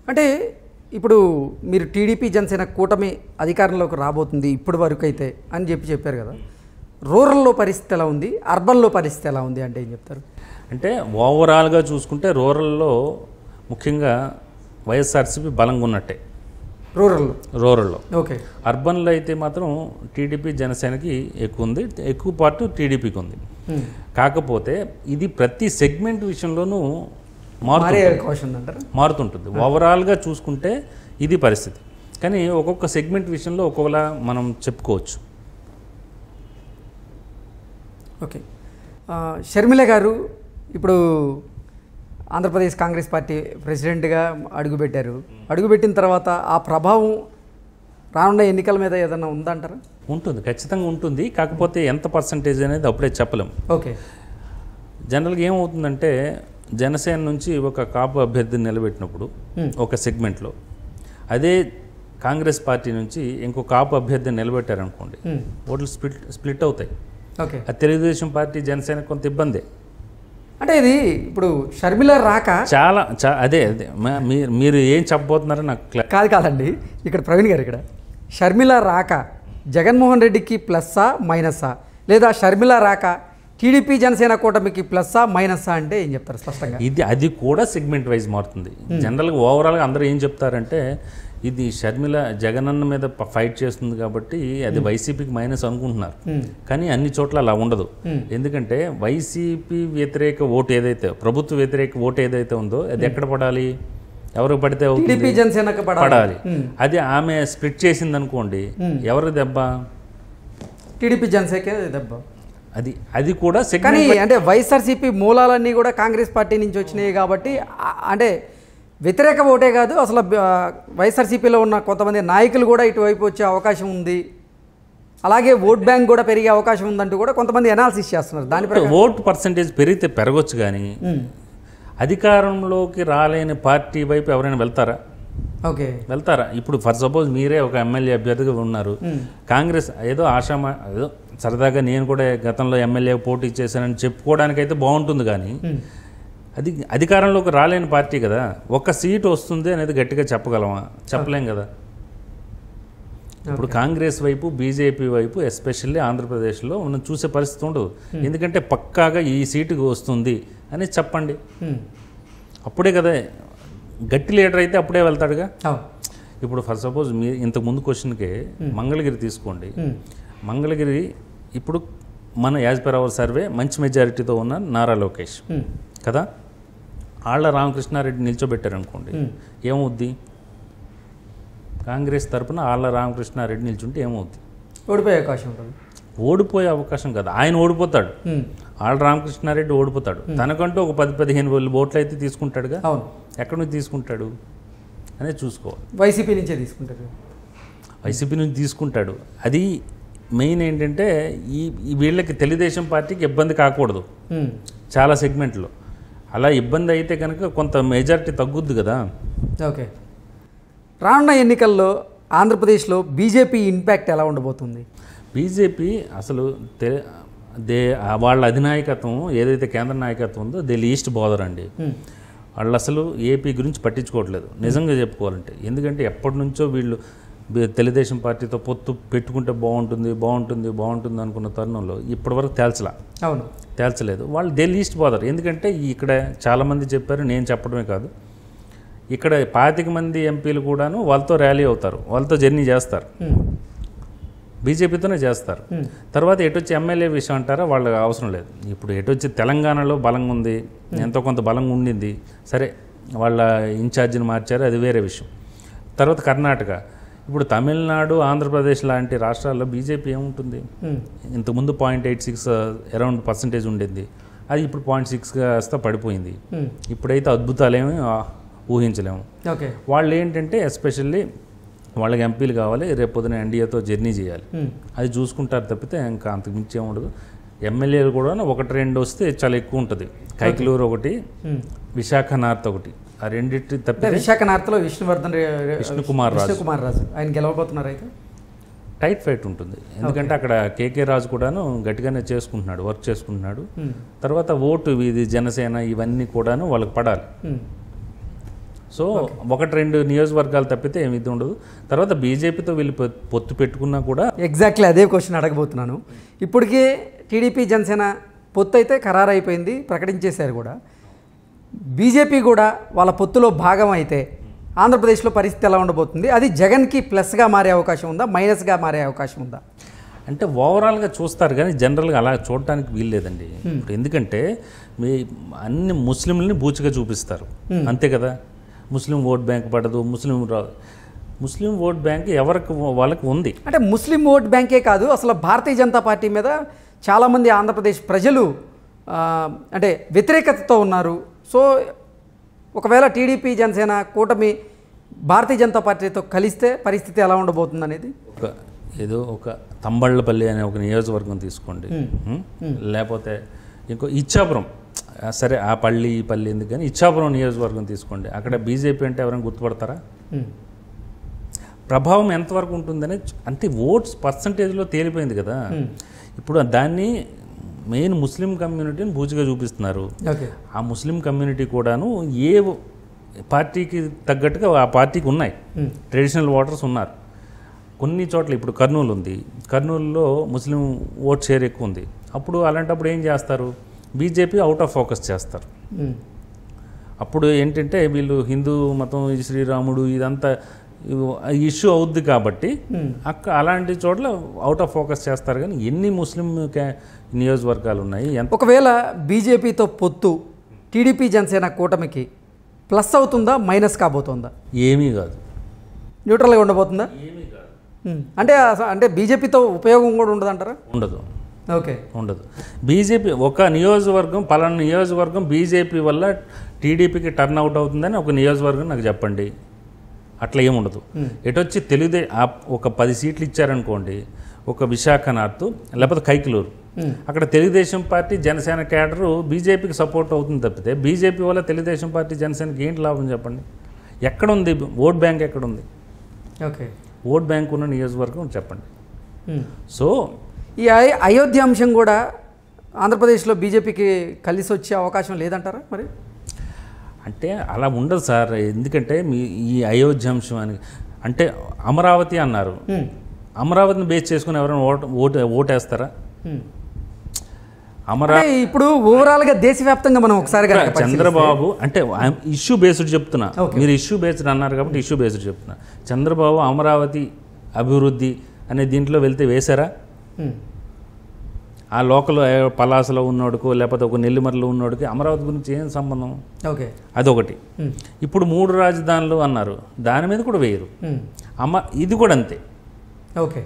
అంటే ఇప్పుడు మీరు టీడీపీ జనసేన కూటమి అధికారంలోకి రాబోతుంది ఇప్పటి వరకు అయితే అని చెప్పి చెప్పారు కదా రూరల్లో పరిస్థితి ఎలా ఉంది అర్బన్లో పరిస్థితి ఎలా ఉంది అంటే ఏం చెప్తారు అంటే ఓవరాల్గా చూసుకుంటే రూరల్లో ముఖ్యంగా వైఎస్ఆర్సీపీ బలంగా ఉన్నట్టే రూరల్లో రూరల్లో ఓకే అర్బన్లో అయితే మాత్రం టీడీపీ జనసేనకి ఎక్కువ ఉంది ఎక్కువ పార్ట్ టీడీపీకి ఉంది ఉమ్. కాకపోతే ఇది ప్రతి సెగ్మెంట్ విషయంలోనూ మారే మారుతుంది అవకాశం ఉందంటారు మారుతుంటుంది ఓవరాల్గా చూసుకుంటే ఇది పరిస్థితి కానీ ఒక్కొక్క సెగ్మెంట్ విషయంలో ఒక్కొక్కలా మనం చెప్పుకోవచ్చు ఓకే ఆ, షర్మిల గారు ఇప్పుడు ఆంధ్రప్రదేశ్ కాంగ్రెస్ పార్టీ ప్రెసిడెంట్గా అడుగుపెట్టారు అడుగుపెట్టిన తర్వాత ఆ ప్రభావం రానున్న ఎన్నికల మీద ఏదైనా ఉందంటారా ఉంటుంది ఖచ్చితంగా ఉంటుంది కాకపోతే ఎంత పర్సంటేజ్ అనేది అప్పుడే చెప్పలేం ఓకే జనరల్గా ఏమవుతుందంటే జనసేన నుంచి ఒక కాపు అభ్యర్థిని నిలబెట్టినప్పుడు Hmm. ఒక సెగ్మెంట్లో అదే కాంగ్రెస్ పార్టీ నుంచి ఇంకో కాపు అభ్యర్థిని నిలబెట్టారనుకోండి ఉమ్. ఓట్లు స్ప్లిట్ స్ప్లిట్ అవుతాయి ఓకే అది తెలుగుదేశం పార్టీ జనసేన కొంత ఇబ్బందే అంటే ఇది ఇప్పుడు షర్మిల రాక చాలా చా అదే అదే మా- మీరు మీరు ఏం చెప్పబోతున్నారో నాకు క్లా- కాదు కాదండి ఇక్కడ ప్రవీణ్ గారు ఇక్కడ షర్మిల రాక జగన్మోహన్ రెడ్డికి ప్లస్సా మైనస్సా లేదా షర్మిల రాక టీడీపీ జనసేన కూటమికి ప్లస్సా మైనస్సా అంటే ఏం చెప్తారు స్పష్టంగా ఇది అది కూడా సెగ్మెంట్ వైజ్ మారుతుంది జనరల్గా ఓవరాల్గా అందరూ ఏం చెప్తారంటే ఇది షర్మిల జగనన్న మీద ప- ఫైట్ చేస్తుంది కాబట్టి అది వైసీపీకి మైనస్ అనుకుంటున్నారు కానీ అన్ని చోట్ల అలా ఉండదు ఎందుకంటే వైసీపీ వ్యతిరేక ఓటు ఏదైతే ప్రభుత్వ వ్యతిరేక ఓటు ఏదైతే ఉందో అది ఎక్కడ పడాలి ఎవరికి పడితే అవుతుంది టీడీపీ జనసేనకు పడాలి పడాలి అది ఆమె స్ప్లిట్ చేసింది అనుకోండి ఎవరి దెబ్బ టీడీపీ జనసేనకే దెబ్బ అది అది కూడా కానీ సెగ్మెంట్ అంటే వైఎస్ఆర్సీపీ మూలాలన్నీ కూడా కాంగ్రెస్ పార్టీ నుంచి వచ్చినాయి కాబట్టి ఆ- అంటే వ్యతిరేక ఓటే కాదు అసలు ఆ, వైఎస్ఆర్సీపీలో ఉన్న కొంతమంది నాయకులు కూడా ఇటువైపు వచ్చే అవకాశం ఉంది అలాగే ఓట్ బ్యాంక్ కూడా పెరిగే అవకాశం ఉందంటూ కూడా కొంతమంది అనాలిసిస్ చేస్తున్నారు దాని ప్రకారం ఓటు పర్సంటేజ్ పెరిగితే పెరగొచ్చు కానీ అధికారంలోకి రాలేని పార్టీ వైపు ఎవరైనా వెళ్తారా ఓకే వెళ్తారా ఇప్పుడు ఫర్ సపోజ్ మీరే ఒక ఎమ్మెల్యే అభ్యర్థిగా ఉన్నారు కాంగ్రెస్ ఏదో ఆశామా ఏదో సరదాగా నేను కూడా గతంలో ఎమ్మెల్యే పోటీ చేశానని చెప్పుకోవడానికైతే బాగుంటుంది కానీ అది అధికారంలోకి రాలేని పార్టీ కదా ఒక సీటు వస్తుంది అనేది గట్టిగా చెప్పగలమా చెప్పలేం కదా ఇప్పుడు కాంగ్రెస్ వైపు బీజేపీ వైపు ఎస్పెషల్లీ ఆంధ్రప్రదేశ్లో మనం చూసే పరిస్థితి ఉండదు ఎందుకంటే పక్కాగా ఈ సీటుకు వస్తుంది అని చెప్పండి ఉమ్. అప్పుడే కదా గట్టి లీడర్ అయితే అప్పుడే వెళ్తాడుగా అవును. ఇప్పుడు ఫర్ సపోజ్ మీ ఇంతకు ముందు క్వశ్చన్కి మంగళగిరి తీసుకోండి ఉమ్. మంగళగిరి ఇప్పుడు మన యాజ్ పర్ అవర్ సర్వే మంచి మెజారిటీతో ఉన్న నారా లోకేష్ ఉమ్. కదా ఆళ్ళ రామకృష్ణారెడ్డి నిల్చోబెట్టారనుకోండి ఏమవుద్ది కాంగ్రెస్ తరపున ఆళ్ళ రామకృష్ణారెడ్డి నిల్చుంటే ఏమవుద్ది ఓడిపోయే అవకాశం ఉంటుంది ఓడిపోయే అవకాశం కదా ఆయన ఓడిపోతాడు ఉమ్. ఆళ్ళ రామకృష్ణారెడ్డి ఓడిపోతాడు తనకంటూ ఒక పది పదిహేను వేలు ఓట్లు అయితే తీసుకుంటాడుగా అవును ఎక్కడి నుంచి తీసుకుంటాడు అనేది చూసుకోవాలి వైసీపీ నుంచే తీసుకుంటారు వైసీపీ నుంచి తీసుకుంటాడు అది మెయిన్ ఏంటంటే ఈ ఈ వీళ్ళకి తెలుగుదేశం పార్టీకి ఇబ్బంది కాకూడదు ఉమ్. చాలా సెగ్మెంట్లో అలా ఇబ్బంది అయితే కనుక కొంత మెజారిటీ తగ్గుద్ది కదా ఓకే రానున్న ఎన్నికల్లో ఆంధ్రప్రదేశ్లో బీజేపీ ఇంపాక్ట్ ఎలా ఉండబోతుంది బీజేపీ అసలు తె దే వాళ్ళ అధినాయకత్వం ఏదైతే కేంద్ర నాయకత్వం ఉందో దే లీస్ట్ బోదర్ అండి ఉమ్. వాళ్ళు అసలు ఏపీ గురించి పట్టించుకోవట్లేదు నిజంగా చెప్పుకోవాలంటే ఎందుకంటే ఎప్పటి నుంచో వీళ్ళు బి- తెలుగుదేశం పార్టీతో పొత్తు పెట్టుకుంటే బాగుంటుంది బాగుంటుంది బాగుంటుంది అనుకున్న తరుణంలో ఇప్పటివరకు తేల్చలా అవును తేల్చలేదు వాళ్ళు దే లీస్ట్ బోదర్ ఎందుకంటే ఇక్కడ చాలామంది చెప్పారు నేను చెప్పడమే కాదు ఇక్కడ పాతిక మంది ఎంపీలు కూడాను వాళ్ళతో ర్యాలీ అవుతారు వాళ్ళతో జర్నీ చేస్తారు ఉమ్. బీజేపీతోనే చేస్తారు ఉమ్. తర్వాత ఎటొచ్చి ఎమ్మెల్యే విషయం అంటారా వాళ్ళకి అవసరం లేదు ఇప్పుడు ఎటొచ్చి తెలంగాణలో బలంగా ఉంది ఎంతో కొంత బలంగా ఉండింది సరే వాళ్ళ ఇన్ఛార్జిని మార్చారు అది వేరే విషయం తర్వాత కర్ణాటక ఇప్పుడు తమిళనాడు ఆంధ్రప్రదేశ్ లాంటి రాష్ట్రాల్లో బీజేపీ ఏముంటుంది ఉమ్. ఇంతకుముందు point eight six around percentage ఉండింది అది ఇప్పుడు పాయింట్ సిక్స్గా వస్తే పడిపోయింది ఉమ్. ఇప్పుడైతే అద్భుతాలేమి ఆ, ఊహించలేము ఓకే వాళ్ళు ఏంటంటే ఎస్పెషల్లీ వాళ్ళకి ఎంపీలు కావాలి రేపు పొద్దున ఎన్డీఏతో జర్నీ చేయాలి ఉమ్. అది చూసుకుంటారు తప్పితే ఇంకా అంతకు మించి ఏమి ఉండదు ఎమ్మెల్యేలు కూడా ఒకటి రెండు వస్తే చాలా ఎక్కువ ఉంటుంది కైకలూరు ఒకటి ఉమ్. విశాఖ నార్త్ ఒకటి ఆ రెండింటి అంటే తప్పితే విశాఖ నార్త్లో విష్ణువర్ధన్ రే- రే- విష్ణుకుమార్ రాజు. విష్ణుకుమార్ రాజు ఆయన గెలవబోతున్నారు అయితే టైట్ ఫైట్ ఉంటుంది ఎందుకంటే అక్కడ కేకే రాజు కూడాను గట్టిగానే చేసుకుంటున్నాడు వర్క్ చేసుకుంటున్నాడు ఉమ్. తర్వాత ఓటు ఇది జనసేన ఇవన్నీ కూడాను వాళ్ళకి పడాలి ఉమ్. సో ఒకటి రెండు నియోజకవర్గాలు తప్పితే ఏమి ఇది ఉండదు తర్వాత బీజేపీతో వీళ్ళు పొ- పొత్తు పెట్టుకున్నా కూడా ఎగ్జాక్ట్లీ అదే క్వశ్చన్ అడగబోతున్నాను ఇప్పటికే టీడీపీ జనసేన పొత్తు అయితే ఖరారు అయిపోయింది ప్రకటించేశారు కూడా బీజేపీ కూడా వాళ్ళ పొత్తులో భాగం అయితే ఆంధ్రప్రదేశ్లో పరిస్థితి ఎలా ఉండబోతుంది అది జగన్కి ప్లస్గా మారే అవకాశం ఉందా మైనస్గా మారే అవకాశం ఉందా అంటే ఓవరాల్గా చూస్తారు కానీ జనరల్గా అలా చూడటానికి వీల్లేదండి ఇప్పుడు ఎందుకంటే మీ అన్ని ముస్లింలని బూచిగా చూపిస్తారు అంతే కదా ముస్లిం ఓట్ బ్యాంక్ పడదు ముస్లిం రా- ముస్లిం ఓట్ బ్యాంక్ ఎవరికి వాళ్ళకి ఉంది అంటే ముస్లిం ఓట్ బ్యాంకే కాదు అసలు భారతీయ జనతా పార్టీ మీద చాలామంది ఆంధ్రప్రదేశ్ ప్రజలు ఆ, అంటే వ్యతిరేకతతో ఉన్నారు సో ఒకవేళ టీడీపీ జనసేన కూటమి భారతీయ జనతా పార్టీతో కలిస్తే పరిస్థితి ఎలా ఉండబోతుంది అనేది ఒక ఏదో ఒక తంబళ్ళపల్లి అనే ఒక నియోజకవర్గం తీసుకోండి ఉం? లేకపోతే ఇంకో ఇచ్చాపురం ఆ, సరే ఆ పల్లి ఈ పల్లి ఎందుకు కానీ ఇచ్చాపురం నియోజకవర్గం తీసుకోండి అక్కడ బీజేపీ అంటే ఎవరైనా గుర్తుపడతారా ప్రభావం ఎంతవరకు ఉంటుందని అంటే ఓట్స్ పర్సంటేజ్లో తేలిపోయింది కదా ఇప్పుడు దాన్ని మెయిన్ ముస్లిం కమ్యూనిటీని బూచిగా చూపిస్తున్నారు ఓకే ఆ ముస్లిం కమ్యూనిటీ కూడాను ఏ పార్టీకి తగ్గట్టుగా ఆ పార్టీకి ఉన్నాయి ట్రెడిషనల్ ఓటర్స్ ఉన్నారు కొన్ని చోట్ల ఇప్పుడు కర్నూలు ఉంది కర్నూలులో ముస్లిం ఓట్ షేర్ ఎక్కువ ఉంది అప్పుడు అలాంటప్పుడు ఏం చేస్తారు బీజేపీ అవుట్ ఆఫ్ ఫోకస్ చేస్తారు అప్పుడు ఏంటంటే వీళ్ళు హిందూ మతం ఈ శ్రీరాముడు ఇదంతా ఇష్యూ అవుద్ది కాబట్టి అక్క అలాంటి చోట్ల అవుట్ ఆఫ్ ఫోకస్ చేస్తారు కానీ ఎన్ని ముస్లిం క్యా- నియోజకవర్గాలు ఉన్నాయి ఎంత ఒకవేళ బీజేపీతో పొత్తు టీడీపీ జనసేన కూటమికి ప్లస్ అవుతుందా మైనస్ కాబోతుందా ఏమీ కాదు న్యూట్రల్గా ఉండబోతుందా ఉమ్. అంటే అస- అంటే బీజేపీతో ఉపయోగం కూడా ఉండదంటారా ఉండదు ఓకే ఉండదు బీజేపీ ఒక నియోజకవర్గం పలానా నియోజకవర్గం బీజేపీ వల్ల టీడీపీకి టర్న్ అవుట్ అవుతుందని ఒక నియోజకవర్గం నాకు చెప్పండి అట్లా ఏముండదు ఎటొచ్చి తెలుగుదే ఆ ఒక పది సీట్లు ఇచ్చారనుకోండి ఒక విశాఖ నార్త్ లేకపోతే కైకిలూరు అక్కడ తెలుగుదేశం పార్టీ జనసేన క్యాడరు బీజేపీకి సపోర్ట్ అవుతుంది తప్పితే బీజేపీ వల్ల తెలుగుదేశం పార్టీ జనసేనకి ఏంటి లాభం చెప్పండి ఎక్కడుంది ఓట్ బ్యాంక్ ఎక్కడుంది ఓకే ఓట్ బ్యాంక్ ఉన్న నియోజకవర్గం చెప్పండి ఉమ్. సో ఈ అయ- అయోధ్య అంశం కూడా ఆంధ్రప్రదేశ్లో బీజేపీకి కలిసి వచ్చే అవకాశం లేదంటారా మరి అంటే అలా ఉండదు సార్ ఎందుకంటే మీ ఈ అయోధ్య అంశం అని అంటే అమరావతి అన్నారు ఉమ్. అమరావతిని బేస్ చేసుకుని ఎవరైనా ఓటు ఓటు ఓటేస్తారా ఉమ్. అమరా అంటే ఇప్పుడు ఓవరాల్గా దేశవ్యాప్తంగా మనం ఒకసారి కనుక పరిశీలిస్తే- చంద్రబాబు అంటే ఇష్యూ బేస్డ్ చెప్తున్నా Okay. మీరు ఇష్యూ బేస్డ్ అన్నారు కాబట్టి ఇష్యూ బేస్డ్ చెప్తున్నా చంద్రబాబు అమరావతి అభివృద్ధి అనే దీంట్లో వెళ్తే వేశారా ఉమ్. ఆ లోకల్ ఏ, పలాసలో ఉన్నోడుకో లేకపోతే ఒక నెల్లిమర్లో ఉన్నోడికి అమరావతి గురించి ఏం సంబంధం ఓకే అదొకటి ఉమ్. ఇప్పుడు మూడు రాజధానులు అన్నారు దాని మీద కూడా వేయరు ఉమ్. అమ్మ ఇది కూడా అంతే ఓకే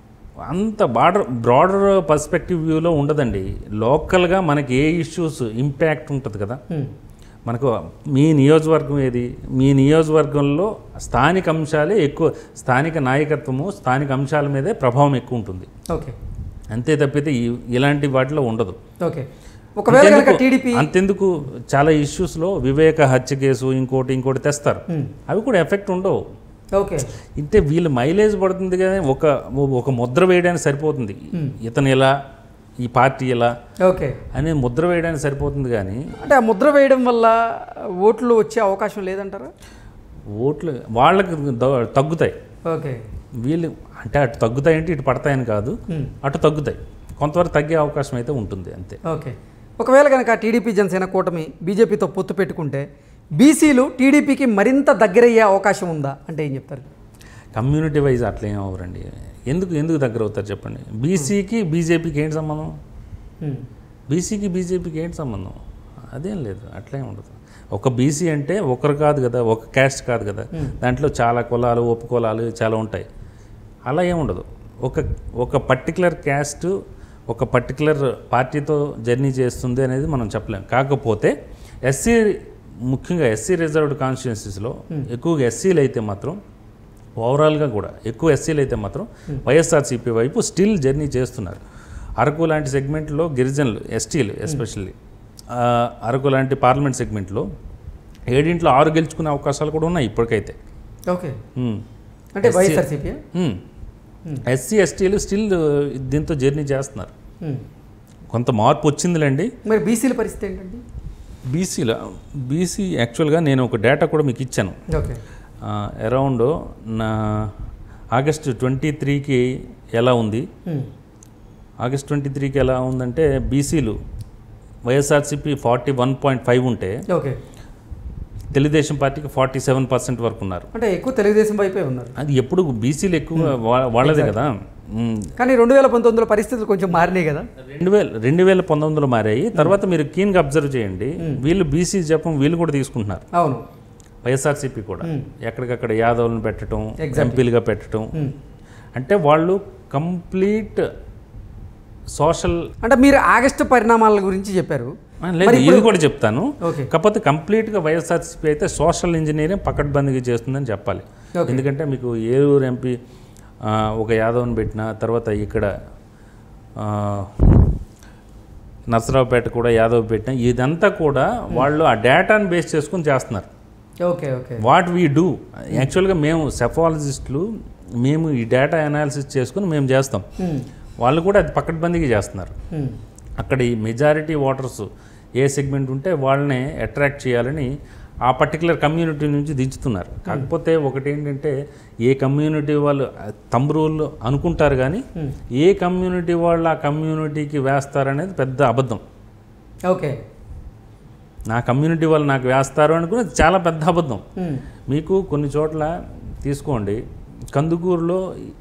అంత బార్డర్ బ్రాడర్ పర్స్పెక్టివ్ వ్యూలో ఉండదండి లోకల్గా మనకి ఏ ఇష్యూస్ ఇంపాక్ట్ ఉంటుంది కదా ఉమ్. మనకు మీ నియోజకవర్గం ఏది మీ నియోజకవర్గంలో స్థానిక అంశాలే ఎక్కువ స్థానిక నాయకత్వము స్థానిక అంశాల మీదే ప్రభావం ఎక్కువ ఉంటుంది ఓకే అంతే తప్పితే ఈ- ఇలాంటి వాటిలో ఉండదు ఓకే ఒకవేళ కనుక అంతెందుకు- టీడీపీ అంతెందుకు చాలా ఇష్యూస్లో వివేక హత్య కేసు ఇంకోటి ఇంకోటి తెస్తారు ఉమ్. అవి కూడా ఎఫెక్ట్ ఉండవు ఓకే ఇంతే వీళ్ళు మైలేజ్ పడుతుంది కానీ ఒక ఒక ముద్ర వేయడానికి సరిపోతుంది ఇతను ఇలా ఈ పార్టీ ఇలా ఓకే అనే ముద్ర వేయడానికి సరిపోతుంది కానీ అంటే ఆ ముద్ర వేయడం వల్ల ఓట్లు వచ్చే అవకాశం లేదంటారా ఓట్లు వాళ్ళకి ద- తగ్గుతాయి ఓకే వీళ్ళు అంటే అటు తగ్గుతాయంటే ఇటు పడతాయని కాదు ఉమ్. అటు తగ్గుతాయి కొంతవరకు తగ్గే అవకాశం అయితే ఉంటుంది అంతే ఓకే ఒకవేళ కనుక టీడీపీ జనసేన కూటమి బీజేపీతో పొత్తు పెట్టుకుంటే బీసీలు టీడీపీకి మరింత దగ్గరయ్యే అవకాశం ఉందా అంటే ఏం చెప్తారు కమ్యూనిటీ వైజ్ అట్లా ఏం అవ్వరండి ఎందుకు ఎందుకు దగ్గర అవుతారు చెప్పండి బీసీకి బీజేపీకి ఏంటి సంబంధం ఉమ్. బీసీకి బీజేపీకి ఏంటి సంబంధం అదేం లేదు అట్లేం ఉండదు ఒక బీసీ అంటే ఒకరు కాదు కదా ఒక క్యాస్ట్ కాదు కదా దాంట్లో చాలా కులాలు ఉపకులాలు చాలా ఉంటాయి అలా ఏం ఉండదు ఒక ఒక పర్టికులర్ క్యాస్ట్ ఒక పర్టికులర్ పార్టీతో జర్నీ చేస్తుంది అనేది మనం చెప్పలేం కాకపోతే ఎస్సీ ముఖ్యంగా ఎస్సీ రిజర్వ్డ్ కాన్స్టిట్యున్సీస్లో ఎక్కువగా ఎస్సీలు అయితే మాత్రం ఓవరాల్గా కూడా ఎక్కువ ఎస్సీలు అయితే మాత్రం వైఎస్ఆర్సీపీ వైపు స్టిల్ జర్నీ చేస్తున్నారు అరకు లాంటి సెగ్మెంట్లో గిరిజనులు ఎస్టీలు ఎస్పెషల్లీ అరకు లాంటి పార్లమెంట్ సెగ్మెంట్లో ఏడింట్లో ఆరు గెలుచుకునే అవకాశాలు కూడా ఉన్నాయి ఇప్పటికైతే ఓకే ఉమ్. అంటే వైఎస్ఆర్సీపీ ఉమ్. ఎస్సీ ఎస్టీలు స్టిల్ దీంతో జర్నీ చేస్తున్నారు కొంత మార్పు వచ్చిందిలేండి మరి బీసీల పరిస్థితి ఏంటండి బీసీలో బీసీ యాక్చువల్గా నేను ఒక డేటా కూడా మీకు ఇచ్చాను ఓకే అరౌండ్ నా ఆగస్టు ట్వంటీ త్రీకి ఎలా ఉంది ఉమ్. ఆగస్ట్ ట్వంటీ త్రీకి ఎలా ఉందంటే బీసీలు YSRCP forty one point five ఉంటే ఓకే తెలుగుదేశం పార్టీకి ఫార్టీ సెవెన్ పర్సెంట్ వరకు ఉన్నారు అంటే ఎక్కువ తెలుగుదేశం వైపే ఉన్నారు అది ఎప్పుడు బీసీలు ఎక్కువ వా- వాళ్ళదే కదా మ్, కానీ రెండు వేల పంతొమ్మిదిలో పరిస్థితులు కొంచెం మారినాయి కదా రెండు వేల రెండు వేల పంతొమ్మిదిలో మారాయి తర్వాత మీరు కీన్గా అబ్జర్వ్ చేయండి వీళ్ళు బీసీ జపం వీళ్ళు కూడా తీసుకుంటున్నారు అవును వైఎస్ఆర్సీపీ కూడా ఎక్కడికక్కడ యాదవ్లను పెట్టడం Exactly. ఎంపీలుగా పెట్టడం ఉమ్. అంటే వాళ్ళు కంప్లీట్ సోషల్ అంటే మీరు ఆగస్టు పరిణామాల గురించి చెప్పారు లేదు ఇది కూడా చెప్తాను ఓకే కాకపోతే కంప్లీట్గా వైఎస్ఆర్సీపీ అయితే సోషల్ ఇంజనీరింగ్ పకడ్బందీగా చేస్తుందని చెప్పాలి ఓకే. ఎందుకంటే మీకు ఏలూరు ఎంపీ ఆ, ఒక యాదవ్ని పెట్టిన తర్వాత ఇక్కడ ఆ, నర్సరావుపేట కూడా యాదవ్ పెట్టిన ఇదంతా కూడా వాళ్ళు ఆ డేటాను బేస్ చేసుకుని చేస్తున్నారు okay okay what we do యాక్చువల్గా మేము సెఫాలజిస్టులు మేము ఈ డేటా అనాలిసిస్ చేసుకుని మేము చేస్తాం ఉమ్. వాళ్ళు కూడా అది పకడ్బందీగా చేస్తున్నారు ఉమ్. అక్కడ ఈ మెజారిటీ ఓటర్స్ ఏ సెగ్మెంట్ ఉంటే వాళ్ళని అట్రాక్ట్ చేయాలని ఆ పర్టికులర్ కమ్యూనిటీ నుంచి దించుతున్నారు కాకపోతే ఒకటి ఏంటంటే ఏ కమ్యూనిటీ వాళ్ళు తమ్ రూల్ అనుకుంటారు కానీ ఏ కమ్యూనిటీ వాళ్ళు ఆ కమ్యూనిటీకి వేస్తారనేది పెద్ద అబద్ధం ఓకే నా కమ్యూనిటీ వాళ్ళు నాకు వేస్తారు అనుకునేది చాలా పెద్ద అబద్ధం ఉమ్. మీకు కొన్ని చోట్ల తీసుకోండి కందుకూరులో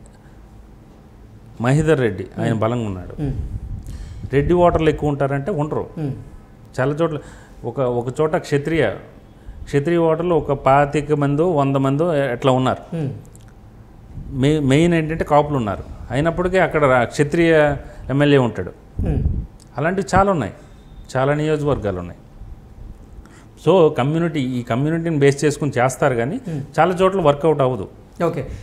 మహిధర్ రెడ్డి ఆయన బలంగా ఉన్నాడు ఉమ్. రెడ్డి ఓటర్లు ఎక్కువ ఉంటారంటే ఉండరు ఉమ్. చాలా చోట్ల ఒక ఒక చోట క్షత్రియ క్షత్రియ ఓటర్లు ఒక పాతిక మందో వంద మందో ఎట్లా ఉన్నారు ఉమ్. మెయి మెయిన్ ఏంటంటే కాపులు ఉన్నారు అయినప్పటికీ అక్కడ రా- క్షత్రియ ఎమ్మెల్యే ఉంటాడు ఉమ్. అలాంటివి చాలా ఉన్నాయి చాలా నియోజకవర్గాలు ఉన్నాయి సో కమ్యూనిటీ ఈ కమ్యూనిటీని బేస్ చేసుకుని చేస్తారు కానీ చాలా చోట్ల వర్కౌట్ అవ్వదు ఓకే